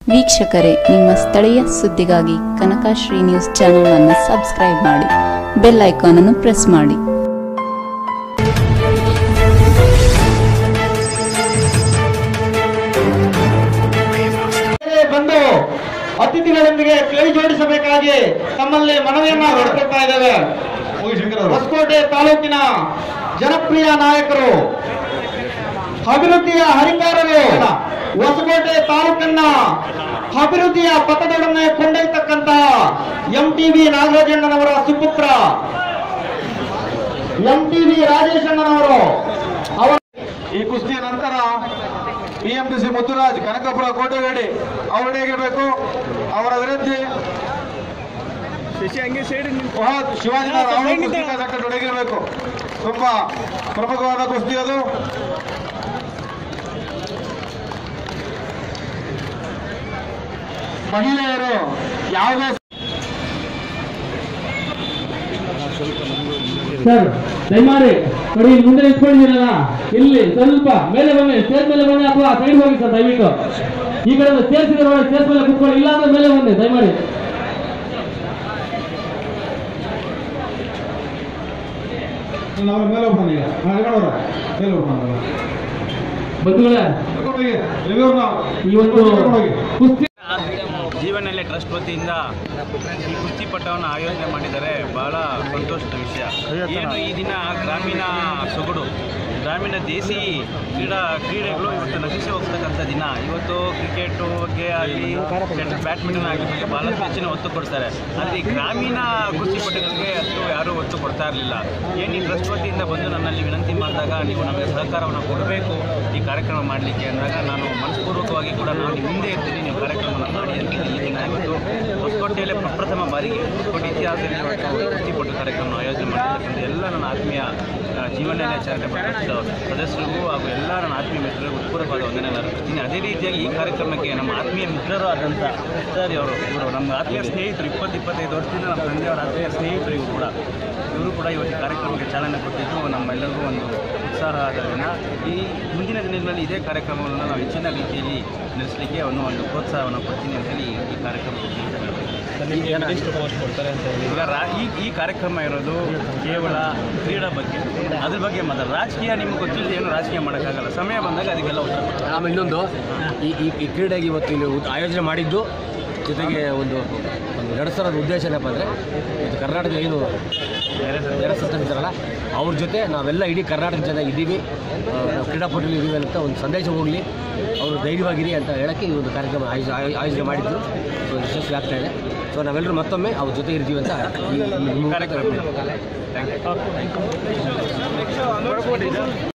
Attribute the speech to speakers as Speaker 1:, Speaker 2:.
Speaker 1: ವೀಕ್ಷಕರೇ ನಿಮ್ಮ ಸ್ಥಳೀಯ ಸುದ್ದಿಗಾಗಿ ಕನಕಶ್ರೀ ನ್ಯೂಸ್ ಚಾನೆಲ್ ಅನ್ನು ಸಬ್ಸ್ಕ್ರೈಬ್ ಮಾಡಿ ಬೆಲ್ ಐಕಾನ್ ಅನ್ನು ಪ್ರೆಸ್ ಮಾಡಿ
Speaker 2: ಮೇಲೆ ಬಂದು ಅತಿಥಿಗಳೊಂದಿಗೆ ಕೈ ಜೋಡಿಸಬೇಕಾಗಿ ತಮ್ಮಲ್ಲಿ ಮನವಿಯನ್ನ ಮಾಡಿಕೊಳ್ತಾ ಇದ್ದೇವೆ ಹೊಸಕೋಟೆ ತಾಲೂಕಿನ ಜನಪ್ರಿಯ ನಾಯಕರು ಅಭಿವೃದ್ಧಿಯ ಹರಿಕಾರರು ಹೊಸಕೋಟೆ ತಾಲೂಕನ್ನ ಅಭಿವೃದ್ಧಿಯ ಪಥದೊಡನೆ ಕೊಂಡೊಯ್ತಕ್ಕಂತಹ ಎಂ ಟಿ ವಿ ನಾಗರಾಜಣ್ಣನವರ ಸುಪುತ್ರ ಎಂ ಟಿ ವಿ ರಾಜೇಶಣ್ಣನವರು ಅವರ
Speaker 3: ಈ ಕುಸ್ತಿಯ ನಂತರ ಬಿಎಂಟಿಸಿ ಮುತ್ತುರಾಜ್ ಕನಕಪುರ ಕೋಟೆಗಡಿ ಅವರು ಹೇಗಿರಬೇಕು ಅವರ ವಿರುದ್ಧ ಫಹದ್ ಶಿವಾಜಿನಗರ ಅವರು ಕುಸ್ತಿ ಸಂಘಟನೆ ತೊಡಗಿರಬೇಕು ತುಂಬಾ ಪ್ರಮುಖವಾದ ಕುಸ್ತಿ ಅದು ಮಹಿಳೆಯರು ಯಾವುದೇ
Speaker 4: ಸರ್ ದಯಮಾಡಿ ನೋಡಿ ಇಲ್ಲಿ ಮುಂದೆ ನಿಂತ್ಕೊಂಡಿದ್ದೀರಲ್ಲ ಇಲ್ಲಿ ಸ್ವಲ್ಪ ಮೇಲೆ ಬನ್ನಿ ಸ್ಟೇಜ್ ಮೇಲೆ ಬನ್ನಿ ಅಥವಾ ಸೈಡ್ ಹೋಗಿ ಸರ್ ದಯವಿಟ್ಟು ಈ ಕಡೆ ಸ್ಟೇಜ್ ಇದೆ ನೋಡಿ ಸ್ಟೇಜ್ ಮೇಲೆ ಕುತ್ಕೊಳ್ಳಿ ಇಲ್ಲ ಅಂದ್ರೆ ಮೇಲೆ ಬನ್ನಿ ದಯಮಾಡಿ
Speaker 3: ಅವ್ರ ಮೇಲೆ ಹೋಗ್ತಾನೆ ಈಗ ಹರಗಡವ್ರ ಮೇಲೆ ಹೋಗ್ತಾನೆ
Speaker 4: ಬಂಧುಗಳೇ ಈ ಒಂದು ಕುಸ್ತಿ
Speaker 5: ಜೀವನಲ್ಲೇ ಟ್ರಸ್ಟ್ ವತಿಯಿಂದ ಈ ಕುಸ್ತಿ ಪಟ್ಟವನ್ನು ಆಯೋಜನೆ ಮಾಡಿದ್ದಾರೆ ಬಹಳ ಸಂತೋಷದ ವಿಷಯ ಏನು ಈ ದಿನ ಗ್ರಾಮೀಣ ಸೊಗಡು ಗ್ರಾಮೀಣ ದೇಸಿ ಕ್ರೀಡಾ ಕ್ರೀಡೆಗಳು ಇವತ್ತು ನಶಿಸಿ ಹೋಗ್ತಕ್ಕಂಥ ದಿನ ಇವತ್ತು ಕ್ರಿಕೆಟುಗೆ ಆಗಲಿ ಬ್ಯಾಡ್ಮಿಂಟನ್ ಆಗಲಿ ಬಗ್ಗೆ ಭಾಳಷ್ಟು ಹೆಚ್ಚಿನ ಒತ್ತು ಕೊಡ್ತಾರೆ ಆದರೆ ಈ ಗ್ರಾಮೀಣ ಕುಸ್ತಿಪಟುಗಳಿಗೆ ಅಷ್ಟು ಯಾರೂ ಒತ್ತು ಕೊಡ್ತಾ ಇರಲಿಲ್ಲ ಏನು ಈ ಟ್ರಸ್ಟ್ ವತಿಯಿಂದ ಬಂದು ನನ್ನಲ್ಲಿ ವಿನಂತಿ ಮಾಡಿದಾಗ ನೀವು ನಮಗೆ ಸಹಕಾರವನ್ನು ಕೊಡಬೇಕು ಈ ಕಾರ್ಯಕ್ರಮ ಮಾಡಲಿಕ್ಕೆ ಅಂದಾಗ ನಾನು ಮನಸ್ಪೂರ್ವಕವಾಗಿ ಕೂಡ ನಾನು ನಿಮ್ಮ ಹಿಂದೆ ಇರ್ತೀನಿ ನೀವು ಕಾರ್ಯಕ್ರಮವನ್ನು ಮಾಡಿ ಅಂತ ಈ ದಿನ ಇವತ್ತು ಹೊಸಕೋಟೆಯಲ್ಲೇ ಪ್ರಪ್ರಥಮ ಬಾರಿಗೆ ಹೊಸಕೋಟೆ ಇತಿಹಾಸದಲ್ಲಿ ಇವತ್ತು ಕುಸ್ತಿಪಟು ಕಾರ್ಯಕ್ರಮ ಆಯೋಜನೆ ಮಾಡಿರ್ತಕ್ಕಂಥ ಎಲ್ಲ ನನ್ನ ಆತ್ಮೀಯ ಆ, ಜೀವನನೇ ಚಾರಿಟಬಲ್ ಟ್ರಸ್ಟ್ ಸದಸ್ಯರಿಗೂ ಹಾಗೂ ಎಲ್ಲ ನನ್ನ ಆತ್ಮೀಯ ಮಿತ್ರರಿಗೂ ಉತ್ಪೂರ್ವಕವಾದ ವಂದನೆ ಅರ್ಪಿಸ್ತೀನಿ ಅದೇ ರೀತಿಯಾಗಿ ಈ ಕಾರ್ಯಕ್ರಮಕ್ಕೆ ನಮ್ಮ ಆತ್ಮೀಯ ಮಿತ್ರರು ಆದಂಥ ಸರ್ ಅವರು ಇವರು ನಮ್ಮ ಆತ್ಮೀಯ ಸ್ನೇಹಿತರು ಇಪ್ಪತ್ತು ಇಪ್ಪತ್ತೈದು ವರ್ಷದಿಂದ ನಮ್ಮ ತಂದೆಯವರ ಆತ್ಮೀಯ ಸ್ನೇಹಿತರು ಇವರು ಕೂಡ ಇವರು ಕೂಡ ಇವತ್ತು ಈ ಕಾರ್ಯಕ್ರಮಕ್ಕೆ ಚಾಲನೆ ಕೊಟ್ಟಿದ್ದು ನಮ್ಮೆಲ್ಲರಿಗೂ ಒಂದು ಉತ್ಸಾಹ ಆದ ದಿನ ಈ ಮುಂದಿನ ದಿನಗಳಲ್ಲಿ ಇದೇ ಕಾರ್ಯಕ್ರಮವನ್ನು ನಾವು ಹೆಚ್ಚಿನ ರೀತಿಯಲ್ಲಿ ನಡೆಸಲಿಕ್ಕೆ ಅವನು ಒಂದು ಪ್ರೋತ್ಸಾಹವನ್ನು ಕೊಡ್ತೀನಿ ಅಂತೇಳಿ ಈ ಕಾರ್ಯಕ್ರಮ ಈಗ ರಾ ಈ ಈ ಕಾರ್ಯಕ್ರಮ ಇರೋದು ಕೇವಲ ಕ್ರೀಡಾ ಬಗ್ಗೆ ಅದ್ರ ಬಗ್ಗೆ ಮಾತ್ರ ರಾಜಕೀಯ ನಿಮ್ಗೆ ಗೊತ್ತಿಲ್ಲದೆ ಏನು ರಾಜಕೀಯ ಮಾಡೋಕ್ಕಾಗಲ್ಲ ಸಮಯ ಬಂದಾಗ ಅದಕ್ಕೆಲ್ಲ ಉತ್ತರ ಕೊಡ್ತಾರೆ.
Speaker 6: ಆಮೇಲೆ ಇನ್ನೊಂದು ಈ ಈ ಈ ಕ್ರೀಡೆಗೆ ಇವತ್ತು ಇಲ್ಲಿ ಉದ್- ಆಯೋಜನೆ ಮಾಡಿದ್ದು ಜೊತೆಗೆ ಒಂದು ಒಂದು ನಡೆಸೋದ ಉದ್ದೇಶ ಏನಪ್ಪ ಅಂದರೆ ಇದು ಕರ್ನಾಟಕ ಏನು ಬೇರೆ ಸಂಸ್ಥೆ ಇದ್ದಾರಲ್ಲ ಅವ್ರ ಜೊತೆ ನಾವೆಲ್ಲ ಇಡೀ ಕರ್ನಾಟಕ ಜನ ಇದ್ದೀವಿ ಆ, ನಾವು ಕ್ರೀಡಾಪಟುಗಳು ಇದ್ದೀವಿ ಅಂತ ಒಂದು ಸಂದೇಶ ಹೋಗಲಿ ಅವರು ಧೈರ್ಯವಾಗಿರಿ ಅಂತ ಹೇಳೋಕ್ಕೆ ಈ ಒಂದು ಕಾರ್ಯಕ್ರಮ ಆಯೋಜ ಆಯೋ- ಆಯೋಜನೆ ಮಾಡಿದ್ದು ಸೊ ಯಶಸ್ವಿ ಆಗ್ತಾ ಇದೆ ಸೊ ನಾವೆಲ್ಲರೂ ಮತ್ತೊಮ್ಮೆ ಅವ್ರ ಜೊತೆ ಇರ್ತೀವಿ ಅಂತ ಈ- ಈ ಮೂಲಕ
Speaker 5: ಕಾರ್ಯಕ್ರಮ ಥ್ಯಾಂಕ್ ಯು